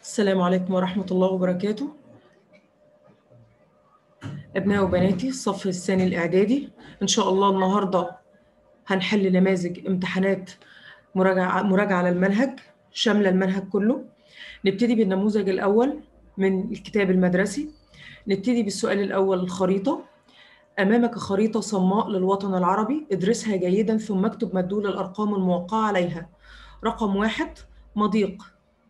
السلام عليكم ورحمة الله وبركاته أبنائي وبناتي الصف الثاني الإعدادي إن شاء الله النهاردة هنحل نماذج امتحانات مراجعة مراجعة للمنهج شاملة المنهج كله نبتدي بالنموذج الأول من الكتاب المدرسي نبتدي بالسؤال الأول الخريطة أمامك خريطة صماء للوطن العربي ادرسها جيدا ثم اكتب مدلول الأرقام الموقعة عليها رقم واحد مضيق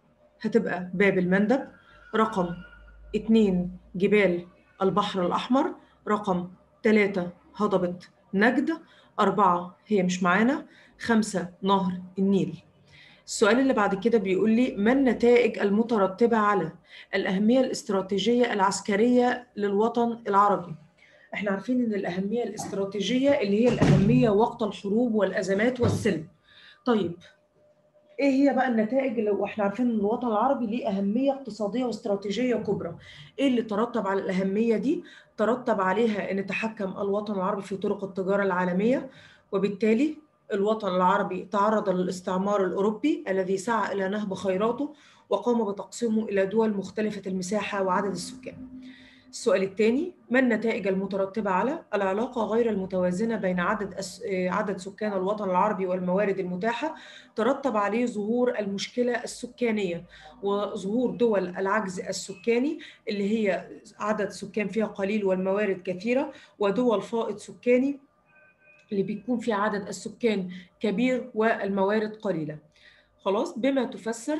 هتبقى باب المندب رقم اتنين جبال البحر الأحمر رقم تلاتة هضبة نجد أربعة هي مش معانا خمسة نهر النيل السؤال اللي بعد كده بيقول لي ما النتائج المترتبة على الأهمية الاستراتيجية العسكرية للوطن العربي احنا عارفين ان الأهمية الاستراتيجية اللي هي الأهمية وقت الحروب والأزمات والسلم طيب ايه هي بقى النتائج اللي واحنا عارفين ان الوطن العربي ليه اهميه اقتصاديه واستراتيجيه كبرى ايه اللي ترتب على الاهميه دي ترتب عليها ان تحكم الوطن العربي في طرق التجاره العالميه وبالتالي الوطن العربي تعرض للاستعمار الاوروبي الذي سعى الى نهب خيراته وقام بتقسيمه الى دول مختلفه المساحه وعدد السكان السؤال الثاني ما النتائج المترتبة على العلاقة غير المتوازنة بين عدد أس... عدد سكان الوطن العربي والموارد المتاحة ترتب عليه ظهور المشكلة السكانية وظهور دول العجز السكاني اللي هي عدد سكان فيها قليل والموارد كثيرة ودول فائض سكاني اللي بيكون فيها عدد السكان كبير والموارد قليلة خلاص بما تفسر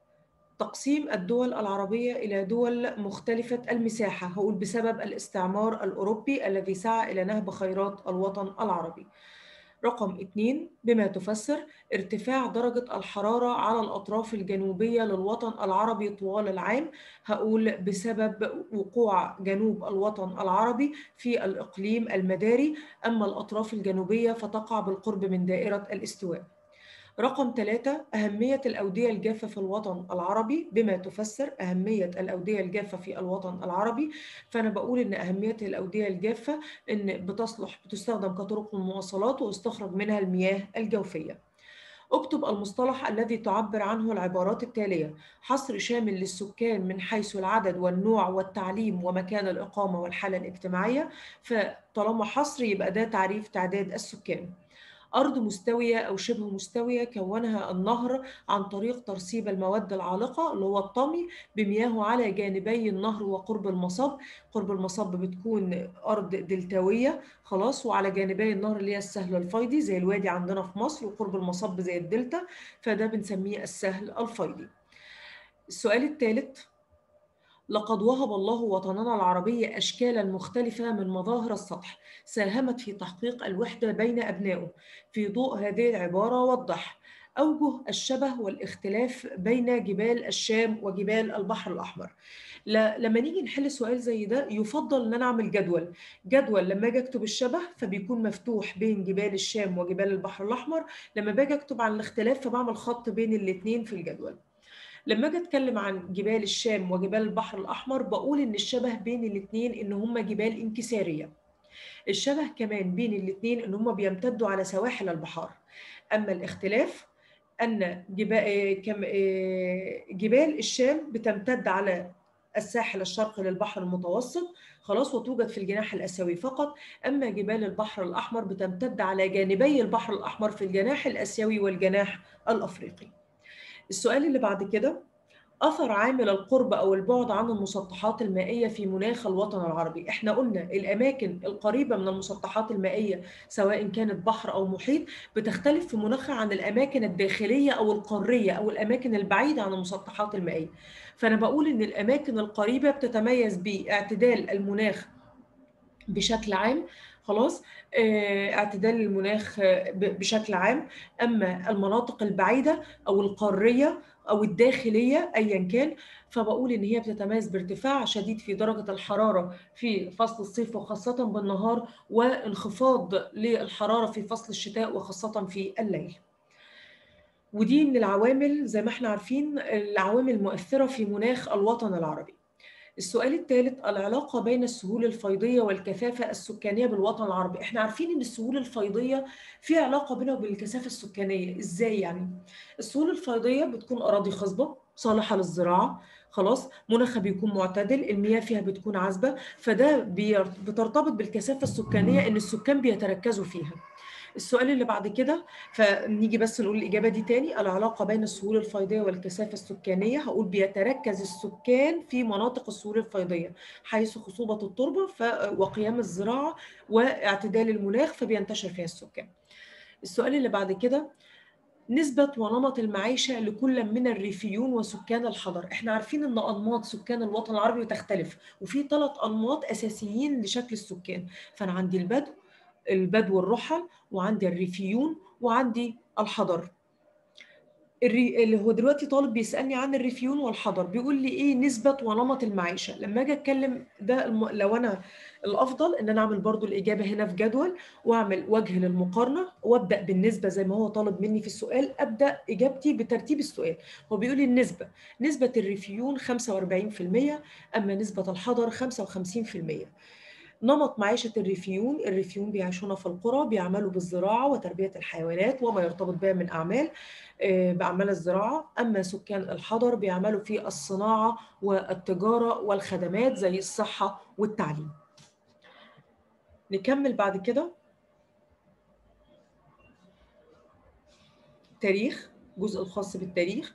تقسيم الدول العربية إلى دول مختلفة المساحة هقول بسبب الاستعمار الأوروبي الذي سعى إلى نهب خيرات الوطن العربي رقم اثنين بما تفسر ارتفاع درجة الحرارة على الأطراف الجنوبية للوطن العربي طوال العام هقول بسبب وقوع جنوب الوطن العربي في الإقليم المداري أما الأطراف الجنوبية فتقع بالقرب من دائرة الاستواء رقم ثلاثة أهمية الأودية الجافة في الوطن العربي بما تفسر أهمية الأودية الجافة في الوطن العربي فأنا بقول إن أهمية الأودية الجافة إن بتصلح بتستخدم كطرق المواصلات ويستخرج منها المياه الجوفية اكتب المصطلح الذي تعبر عنه العبارات التالية حصر شامل للسكان من حيث العدد والنوع والتعليم ومكان الإقامة والحالة الاجتماعية فطالما حصر يبقى ده تعريف تعداد السكان أرض مستوية أو شبه مستوية كونها النهر عن طريق ترسيب المواد العالقة اللي هو الطمي بمياهه على جانبي النهر وقرب المصب قرب المصب بتكون أرض دلتاوية خلاص وعلى جانبي النهر اللي هي السهل الفيضي زي الوادي عندنا في مصر وقرب المصب زي الدلتا فده بنسميه السهل الفيضي السؤال الثالث لقد وهب الله وطننا العربي أشكالا مختلفة من مظاهر السطح ساهمت في تحقيق الوحدة بين أبنائه في ضوء هذه العبارة وضح أوجه الشبه والاختلاف بين جبال الشام وجبال البحر الأحمر لما نيجي نحل سؤال زي ده يفضل ان انا اعمل جدول جدول لما اجي اكتب الشبه فبيكون مفتوح بين جبال الشام وجبال البحر الاحمر لما باجي اكتب عن الاختلاف فبعمل خط بين الاثنين في الجدول لما اجي اتكلم عن جبال الشام وجبال البحر الاحمر بقول ان الشبه بين الاثنين ان هم جبال انكساريه الشبه كمان بين الاثنين ان هم بيمتدوا على سواحل البحار اما الاختلاف ان جبال الشام بتمتد على الساحل الشرقي للبحر المتوسط خلاص وتوجد في الجناح الاسيوي فقط اما جبال البحر الاحمر بتمتد على جانبي البحر الاحمر في الجناح الاسيوي والجناح الافريقي السؤال اللي بعد كده أثر عامل القرب أو البعد عن المسطحات المائية في مناخ الوطن العربي إحنا قلنا الأماكن القريبة من المسطحات المائية سواء كانت بحر أو محيط بتختلف في مناخها عن الأماكن الداخلية أو القارية أو الأماكن البعيدة عن المسطحات المائية فأنا بقول إن الأماكن القريبة بتتميز باعتدال المناخ بشكل عام خلاص اعتدال المناخ بشكل عام اما المناطق البعيده او القاريه او الداخليه ايا كان فبقول ان هي بتتميز بارتفاع شديد في درجه الحراره في فصل الصيف وخاصه بالنهار وانخفاض للحراره في فصل الشتاء وخاصه في الليل ودي من العوامل زي ما احنا عارفين العوامل المؤثره في مناخ الوطن العربي السؤال الثالث العلاقة بين السهول الفيضية والكثافة السكانية بالوطن العربي احنا عارفين ان السهول الفيضية في علاقة بينها وبين الكثافة السكانية ازاي يعني السهول الفيضية بتكون أراضي خصبة صالحة للزراعة خلاص مناخها بيكون معتدل المياه فيها بتكون عذبه فده بترتبط بالكثافه السكانيه ان السكان بيتركزوا فيها السؤال اللي بعد كده فنيجي بس نقول الإجابة دي تاني العلاقة بين السهول الفيضية والكثافة السكانية هقول بيتركز السكان في مناطق السهول الفيضية حيث خصوبة التربة وقيام الزراعة واعتدال المناخ فبينتشر فيها السكان السؤال اللي بعد كده نسبة ونمط المعيشة لكل من الريفيون وسكان الحضر احنا عارفين ان انماط سكان الوطن العربي تختلف وفي ثلاث انماط اساسيين لشكل السكان فانا عندي البدو البدو الرحل وعندي الريفيون وعندي الحضر الري... اللي هو دلوقتي طالب بيسالني عن الريفيون والحضر بيقول لي ايه نسبه ونمط المعيشه لما اجي اتكلم ده الم... لو انا الافضل ان انا اعمل برضو الاجابه هنا في جدول واعمل وجه للمقارنه وابدا بالنسبه زي ما هو طالب مني في السؤال ابدا اجابتي بترتيب السؤال هو بيقول لي النسبه نسبه الريفيون 45% اما نسبه الحضر 55% نمط معيشة الريفيون الريفيون بيعيشون في القرى بيعملوا بالزراعة وتربية الحيوانات وما يرتبط بها من أعمال بأعمال الزراعة أما سكان الحضر بيعملوا في الصناعة والتجارة والخدمات زي الصحة والتعليم نكمل بعد كده تاريخ الجزء الخاص بالتاريخ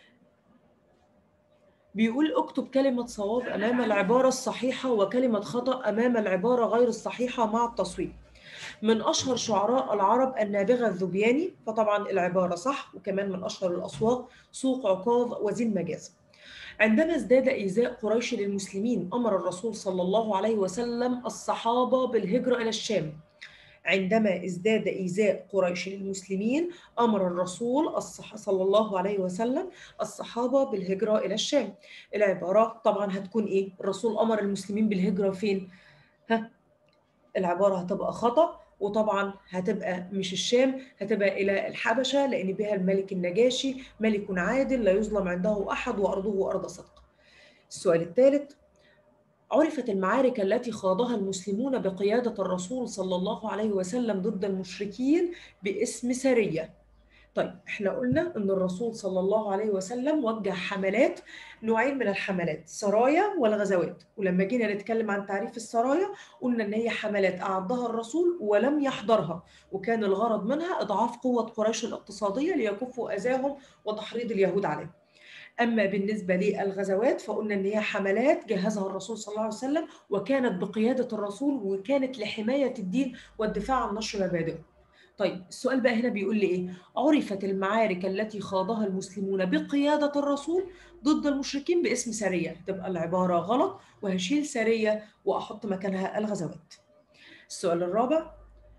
بيقول اكتب كلمة صواب أمام العبارة الصحيحة وكلمة خطأ أمام العبارة غير الصحيحة مع التصويب من أشهر شعراء العرب النابغة الذبياني فطبعا العبارة صح وكمان من أشهر الأصوات سوق عكاظ وزي المجاز عندما ازداد إيذاء قريش للمسلمين أمر الرسول صلى الله عليه وسلم الصحابة بالهجرة إلى الشام عندما ازداد إيذاء قريش للمسلمين أمر الرسول الصح... صلى الله عليه وسلم الصحابة بالهجرة إلى الشام العبارة طبعا هتكون إيه؟ الرسول أمر المسلمين بالهجرة فين؟ ها؟ العبارة هتبقى خطأ وطبعا هتبقى مش الشام هتبقى إلى الحبشة لأن بها الملك النجاشي ملك عادل لا يظلم عنده أحد وأرضه أرض صدق السؤال الثالث عرفت المعارك التي خاضها المسلمون بقيادة الرسول صلى الله عليه وسلم ضد المشركين باسم سرية طيب احنا قلنا ان الرسول صلى الله عليه وسلم وجه حملات نوعين من الحملات سرايا والغزوات ولما جينا نتكلم عن تعريف السرايا قلنا ان هي حملات اعدها الرسول ولم يحضرها وكان الغرض منها اضعاف قوه قريش الاقتصاديه ليكفوا اذاهم وتحريض اليهود عليهم اما بالنسبه للغزوات فقلنا ان هي حملات جهزها الرسول صلى الله عليه وسلم وكانت بقياده الرسول وكانت لحمايه الدين والدفاع عن نشر مبادئه طيب السؤال بقى هنا بيقول لي ايه عرفت المعارك التي خاضها المسلمون بقياده الرسول ضد المشركين باسم سريه تبقى العباره غلط وهشيل سريه واحط مكانها الغزوات السؤال الرابع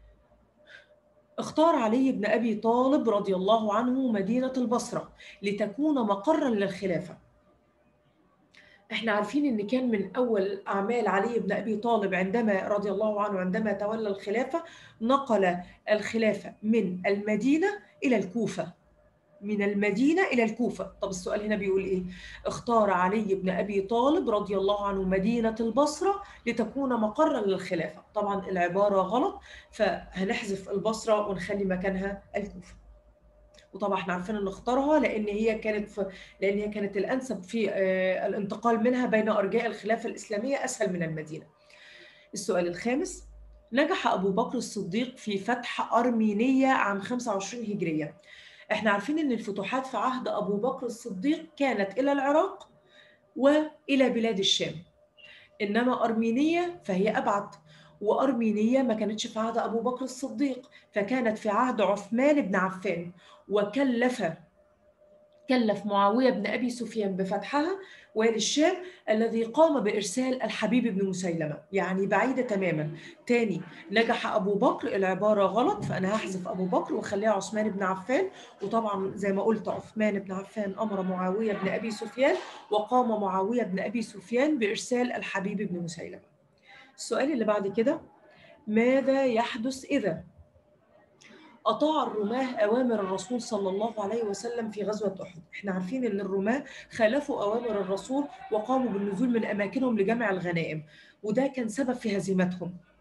اختار علي بن ابي طالب رضي الله عنه مدينه البصره لتكون مقرا للخلافه احنا عارفين ان كان من اول اعمال علي بن ابي طالب عندما رضي الله عنه عندما تولى الخلافه نقل الخلافه من المدينه الى الكوفه من المدينة إلى الكوفة طب السؤال هنا بيقول إيه اختار علي بن أبي طالب رضي الله عنه مدينة البصرة لتكون مقرا للخلافة طبعا العبارة غلط فهنحذف البصرة ونخلي مكانها الكوفة وطبعا احنا عارفين ان اختارها لان هي كانت في لان هي كانت الانسب في الانتقال منها بين ارجاء الخلافه الاسلاميه اسهل من المدينه. السؤال الخامس نجح ابو بكر الصديق في فتح ارمينيه عام 25 هجريه. احنا عارفين ان الفتوحات في عهد ابو بكر الصديق كانت الى العراق والى بلاد الشام. انما ارمينيه فهي ابعد وارمينيه ما كانتش في عهد ابو بكر الصديق فكانت في عهد عثمان بن عفان وكلف كلف معاويه بن ابي سفيان بفتحها والي الشام الذي قام بارسال الحبيب بن مسيلمه يعني بعيده تماما تاني نجح ابو بكر العباره غلط فانا هحذف ابو بكر واخليها عثمان بن عفان وطبعا زي ما قلت عثمان بن عفان امر معاويه بن ابي سفيان وقام معاويه بن ابي سفيان بارسال الحبيب بن مسيلمه السؤال اللي بعد كده ماذا يحدث إذا أطاع الرماة أوامر الرسول صلى الله عليه وسلم في غزوة أحد إحنا عارفين أن الرماة خالفوا أوامر الرسول وقاموا بالنزول من أماكنهم لجمع الغنائم وده كان سبب في هزيمتهم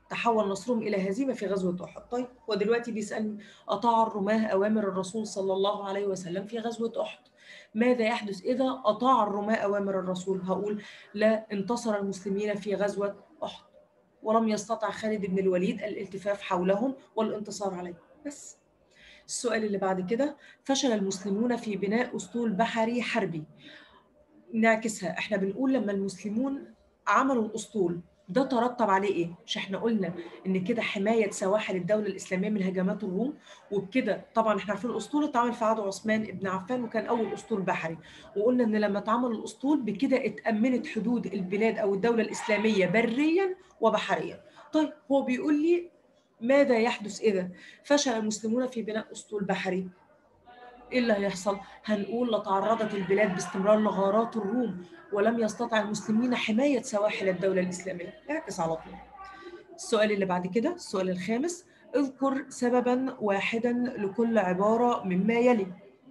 تحول نصرهم إلى هزيمة في غزوة أحد طيب ودلوقتي بيسألني أطاع الرماة أوامر الرسول صلى الله عليه وسلم في غزوة أحد ماذا يحدث إذا أطاع الرماة أوامر الرسول هقول لا انتصر المسلمين في غزوة أحد ولم يستطع خالد بن الوليد الالتفاف حولهم والانتصار عليهم بس السؤال اللي بعد كده فشل المسلمون في بناء أسطول بحري حربي نعكسها احنا بنقول لما المسلمون عملوا الأسطول ده ترتب عليه ايه؟ مش احنا قلنا ان كده حمايه سواحل الدوله الاسلاميه من هجمات الروم وبكده طبعا احنا عارفين الاسطول اتعمل في عهد عثمان بن عفان وكان اول اسطول بحري وقلنا ان لما اتعمل الاسطول بكده اتامنت حدود البلاد او الدوله الاسلاميه بريا وبحريا. طيب هو بيقول لي ماذا يحدث اذا فشل المسلمون في بناء اسطول بحري؟ ايه اللي هيحصل؟ هنقول لتعرضت البلاد باستمرار لغارات الروم ولم يستطع المسلمين حماية سواحل الدولة الإسلامية اعكس على طول السؤال اللي بعد كده السؤال الخامس اذكر سببا واحدا لكل عبارة مما يلي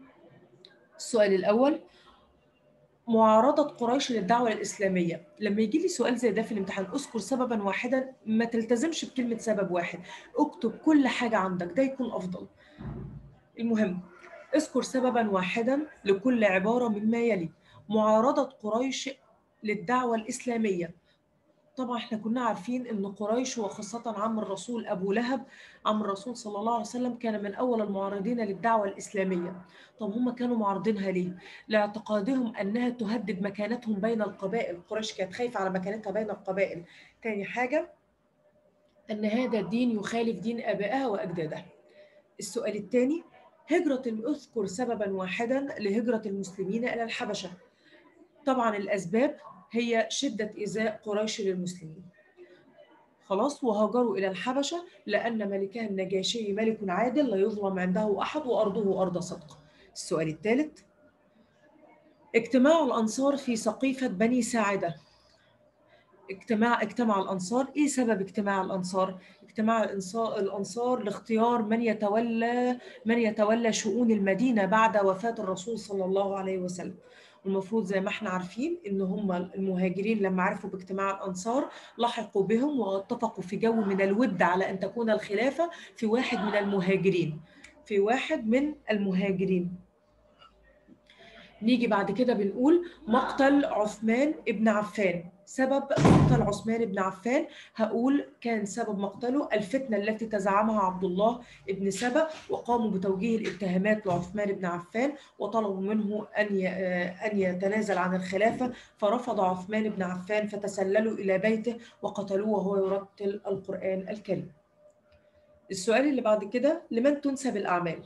السؤال الأول معارضة قريش للدعوة الإسلامية لما يجي لي سؤال زي ده في الامتحان اذكر سببا واحدا ما تلتزمش بكلمة سبب واحد اكتب كل حاجة عندك ده يكون أفضل المهم اذكر سببا واحدا لكل عبارة مما يلي معارضة قريش للدعوة الإسلامية طبعا احنا كنا عارفين ان قريش وخاصة عم الرسول أبو لهب عم الرسول صلى الله عليه وسلم كان من أول المعارضين للدعوة الإسلامية طب هم كانوا معارضينها ليه؟ لاعتقادهم أنها تهدد مكانتهم بين القبائل قريش كانت خايفة على مكانتها بين القبائل تاني حاجة أن هذا الدين يخالف دين آبائها وأجدادها السؤال الثاني هجرة اذكر سببا واحدا لهجرة المسلمين إلى الحبشة طبعا الأسباب هي شدة إيذاء قريش للمسلمين خلاص وهاجروا إلى الحبشة لأن ملكها النجاشي ملك عادل لا يظلم عنده أحد وأرضه أرض صدق السؤال الثالث اجتماع الأنصار في سقيفة بني ساعدة اجتماع اجتمع الأنصار إيه سبب اجتماع الأنصار؟ اجتماع الأنصار لاختيار من يتولى من يتولى شؤون المدينة بعد وفاة الرسول صلى الله عليه وسلم والمفروض زي ما احنا عارفين ان هم المهاجرين لما عرفوا باجتماع الانصار لحقوا بهم واتفقوا في جو من الود على ان تكون الخلافه في واحد من المهاجرين في واحد من المهاجرين نيجي بعد كده بنقول مقتل عثمان ابن عفان سبب مقتل عثمان بن عفان هقول كان سبب مقتله الفتنة التي تزعمها عبد الله بن سبا وقاموا بتوجيه الاتهامات لعثمان بن عفان وطلبوا منه أن أن يتنازل عن الخلافة فرفض عثمان بن عفان فتسللوا إلى بيته وقتلوه وهو يرتل القرآن الكريم السؤال اللي بعد كده لمن تنسب الأعمال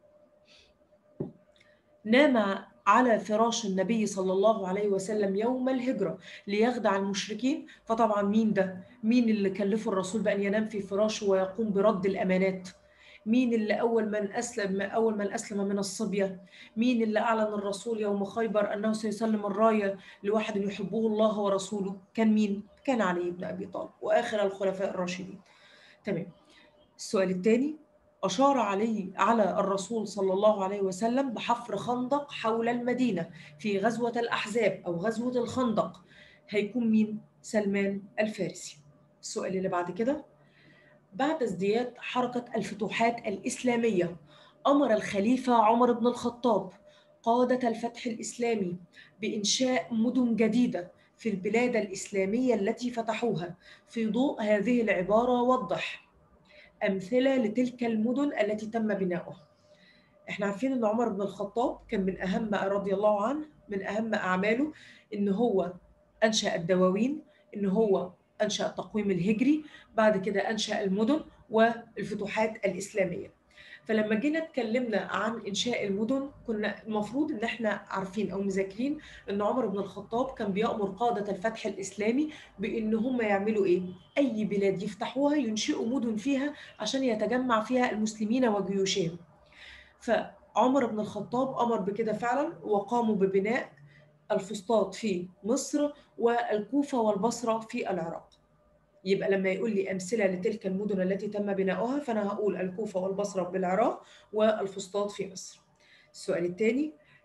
نام على فراش النبي صلى الله عليه وسلم يوم الهجرة ليخدع المشركين فطبعا مين ده؟ مين اللي كلفه الرسول بأن ينام في فراشه ويقوم برد الأمانات؟ مين اللي أول من أسلم أول من أسلم من الصبية؟ مين اللي أعلن الرسول يوم خيبر أنه سيسلم الراية لواحد يحبه الله ورسوله؟ كان مين؟ كان علي بن أبي طالب وآخر الخلفاء الراشدين. تمام. السؤال الثاني أشار عليه على الرسول صلى الله عليه وسلم بحفر خندق حول المدينة في غزوة الأحزاب أو غزوة الخندق هيكون مين؟ سلمان الفارسي السؤال اللي بعد كده بعد ازدياد حركة الفتوحات الإسلامية أمر الخليفة عمر بن الخطاب قادة الفتح الإسلامي بإنشاء مدن جديدة في البلاد الإسلامية التي فتحوها في ضوء هذه العبارة وضح أمثلة لتلك المدن التي تم بناؤها احنا عارفين ان عمر بن الخطاب كان من اهم رضي الله عنه من اهم اعماله ان هو انشا الدواوين ان هو انشا التقويم الهجري بعد كده انشا المدن والفتوحات الاسلاميه فلما جينا اتكلمنا عن انشاء المدن كنا المفروض ان احنا عارفين او مذاكرين ان عمر بن الخطاب كان بيامر قاده الفتح الاسلامي بان هم يعملوا ايه؟ اي بلاد يفتحوها ينشئوا مدن فيها عشان يتجمع فيها المسلمين وجيوشهم. فعمر بن الخطاب امر بكده فعلا وقاموا ببناء الفسطاط في مصر والكوفه والبصره في العراق. يبقى لما يقول لي أمثلة لتلك المدن التي تم بناؤها فأنا هقول الكوفة والبصرة بالعراق والفسطاط في مصر السؤال الثاني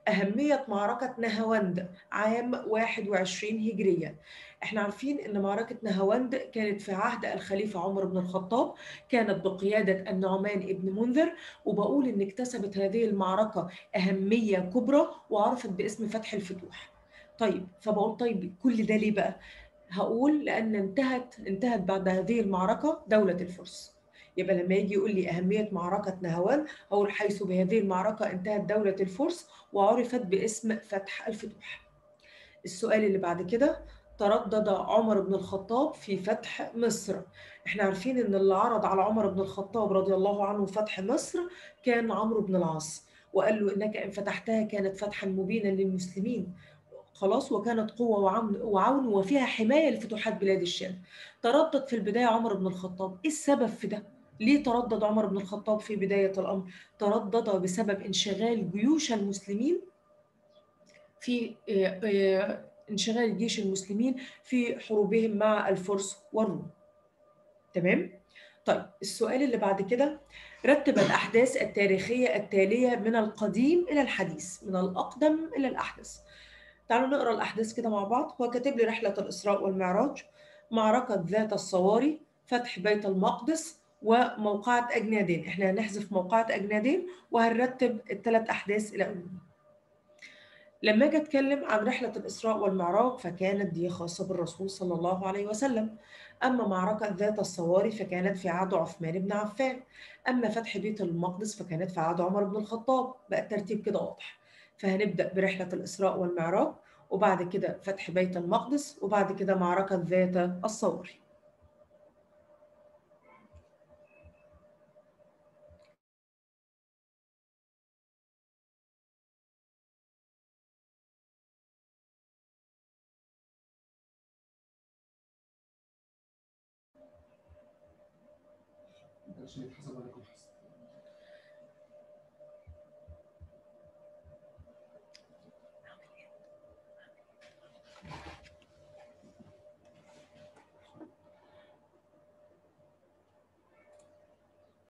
أهمية معركة نهاوند عام 21 هجرية احنا عارفين ان معركة نهاوند كانت في عهد الخليفة عمر بن الخطاب كانت بقيادة النعمان بن منذر وبقول ان اكتسبت هذه المعركة أهمية كبرى وعرفت باسم فتح الفتوح طيب فبقول طيب كل ده ليه بقى هقول لأن انتهت انتهت بعد هذه المعركة دولة الفرس يبقى لما يجي يقول لي أهمية معركة نهاوند أقول حيث بهذه المعركة انتهت دولة الفرس وعرفت باسم فتح الفتوح السؤال اللي بعد كده تردد عمر بن الخطاب في فتح مصر احنا عارفين ان اللي عرض على عمر بن الخطاب رضي الله عنه فتح مصر كان عمرو بن العاص وقال له انك ان فتحتها كانت فتحا مبينا للمسلمين خلاص وكانت قوة وعون, وعون وفيها حماية لفتوحات بلاد الشام تردد في البداية عمر بن الخطاب ايه السبب في ده ليه تردد عمر بن الخطاب في بداية الأمر تردد بسبب انشغال جيوش المسلمين في انشغال جيش المسلمين في حروبهم مع الفرس والروم تمام طيب السؤال اللي بعد كده رتب الأحداث التاريخية التالية من القديم إلى الحديث من الأقدم إلى الأحدث تعالوا نقرأ الأحداث كده مع بعض هو كاتب لي رحلة الإسراء والمعراج معركة ذات الصواري فتح بيت المقدس وموقعة أجنادين احنا هنحذف موقعة أجنادين وهنرتب الثلاث أحداث إلى أولهم لما اجي اتكلم عن رحله الاسراء والمعراج فكانت دي خاصه بالرسول صلى الله عليه وسلم اما معركه ذات الصواري فكانت في عهد عثمان بن عفان اما فتح بيت المقدس فكانت في عهد عمر بن الخطاب بقى الترتيب كده واضح فهنبدا برحله الاسراء والمعراج وبعد كده فتح بيت المقدس وبعد كده معركه ذات الصواري عشان يتحسب عليكم